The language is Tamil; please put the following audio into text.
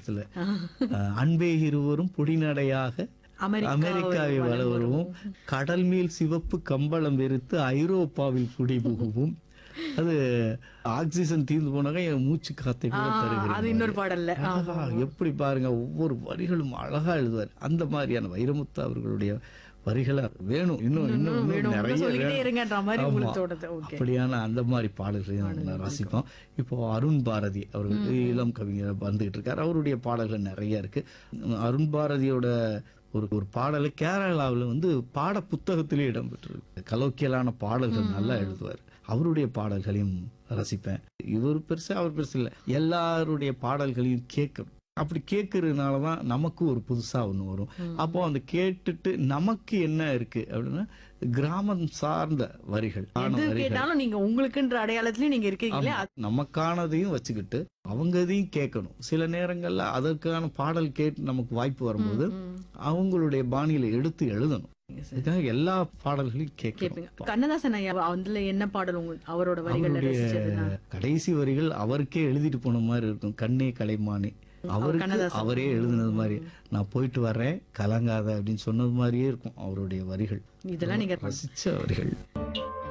திரைப்படத்துல அஹ், அன்பே இருவரும் பொடிநடையாக அமெரிக்கா அமெரிக்காவை வளருவும் கடல் மேல் சிவப்பு கம்பளம் வெறுத்து ஐரோப்பாவில் குடிபுகுவும் அது ஆக்சிஜன் தீர்ந்து போனாக்க என் மூச்சு காத்தை கூட அது தருகிறேன் இன்னொரு பாடல்ல ஆஹா, எப்படி பாருங்க ஒவ்வொரு வரிகளும் அழகா எழுதுவார் அந்த மாதிரியான வைரமுத்து அவர்களுடைய வரிகளா வேணும் இன்னும் இன்னும் இன்னும் வேணும், நிறைய இன்னும் சொல்லிட்டே வேணும். இருங்கன்ற மாதிரி ஆமா. உங்களுக்கு தோணுது. Okay. அப்படியான அந்த மாதிரி பாடல்களையும் நான் ரசிப்போம் இப்போ அருண் பாரதி அவர்கள் இளம் கவிஞர் வந்துகிட்டு இருக்காரு அவருடைய பாடல்கள் நிறைய இருக்கு அருண் பாரதியோட ஒரு ஒரு பாடலை கேரளாவில் வந்து பாட புத்தகத்திலே இடம்பெற்றிருக்கு கலோக்கியலான பாடல்கள் நல்லா எழுதுவார் அவருடைய பாடல்களையும் ரசிப்பேன் இவர் பெருசு அவர் பெருசு இல்லை எல்லாருடைய பாடல்களையும் கேட்கணும் அப்படி கேட்கறதுனால தான் நமக்கு ஒரு புதுசா ஒன்று வரும் அப்போ அந்த கேட்டுட்டு நமக்கு என்ன இருக்கு அப்படின்னா கிராமம் சார்ந்த வரிகள் ஆன எது வரிகள் கேட்டாலும் நீங்க உங்களுக்குன்ற அடையாளத்திலயும் நீங்க இருக்கீங்களே ஆமா. நமக்கானதையும் வச்சுக்கிட்டு அவங்க இதையும் கேட்கணும் சில நேரங்கள்ல அதற்கான பாடல் கேட்டு நமக்கு வாய்ப்பு வரும்போது அவங்களுடைய பாணியில எடுத்து எழுதணும் இதுக்காக எல்லா பாடல்களையும் கேட்கணும் கேட்பீங்க கண்ணதாசன் ஐயா அதுல என்ன பாடல் உங்க அவரோட வரிகள்ல அவருடைய ரசிச்சதுன்னா கடைசி வரிகள் அவருக்கே எழுதிட்டு போன மாதிரி இருக்கும் கண்ணே கலைமானே அவருக்கு கண்ணதாசன். அவரே எழுதுனது மாதிரி நான் போயிட்டு வர்றேன் கலங்காத அப்படின்னு சொன்னது மாதிரியே இருக்கும் அவருடைய வரிகள் இதெல்லாம் நீங்க ரசிச்ச வரிகள்